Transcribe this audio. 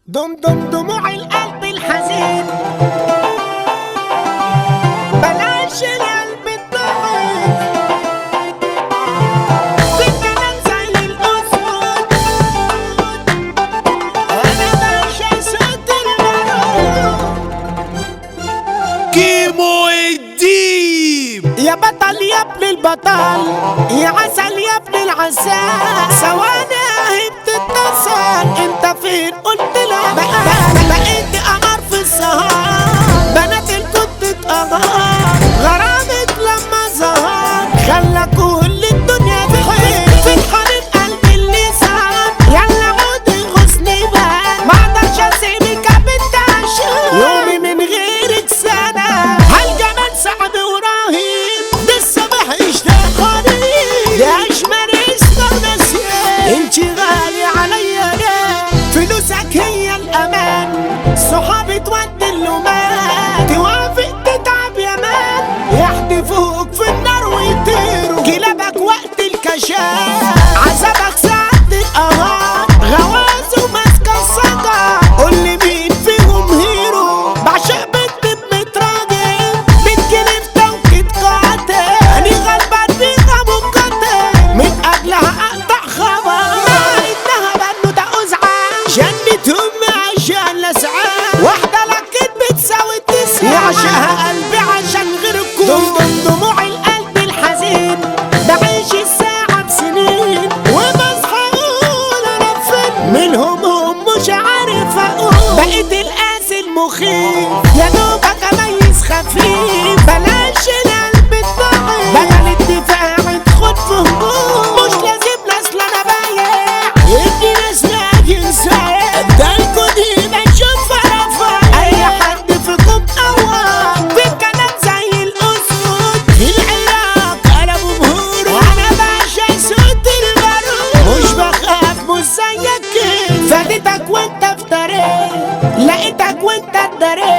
دم دم دموع القلب الحزين بلاش القلب الضعيف في الكلام زي الأسود أنا باشا صوت المرور كيمو الديب يا بطل يا ابن البطل يا عسل يا ابن العسل ثواني اهي بتتصل انت فين قلت لا بقى بقيت قمر في السهر بنات الكت اتقمر غرامك لما ظهر خلى كل الدنيا تحب في الحنين قلبي اللي سهر يلا عودي غصني بقى ما اقدرش اسيبك يا بنت عشان يومي من غيرك سنة هالجمال صعب ورهيب لسه بحيش تاخدي يعيش مريسنا ونسيان انتي غالي عليا يا فلوسك هي الامان صحابي تودي اللومان توافق تتعب يا مان يحدفوك في النار ويطيروا كلابك وقت الكشاف عذابك ساعات القمر غواز وماسكه الصدى قول لي مين فيهم هيرو بعشق بنت بمتراجل بتجيلي في توقيت قاتل اني غلبان بيها مقاتل من اجلها اقطع خبر مع انها بنوتة ازعاج جنة امي عشان لسعان واحدة لكن بتساوي تسعة يعشقها قلبي عشان غيركم دم دم دموع القلب الحزين بعيش الساعة بسنين وبصحى اقول انا فين منهم هم مش عارف اقول بقيت القاسي المخيف يا دوبك اميز خفيف بلاش القلب الضعيف بدل الدفاع تخد في هجوم مش لازم ناس لا انا بايع ادي ناس لاجل سايق ده الكود هنا نشوف رفع اي حد فيكم قوام في الكلام زي الاسود في العراق قلبوا بهور وانا باشا صوت البارود مش بخاف مش زيك كده فادتك وانت في طريق لقيتك وانت الطريق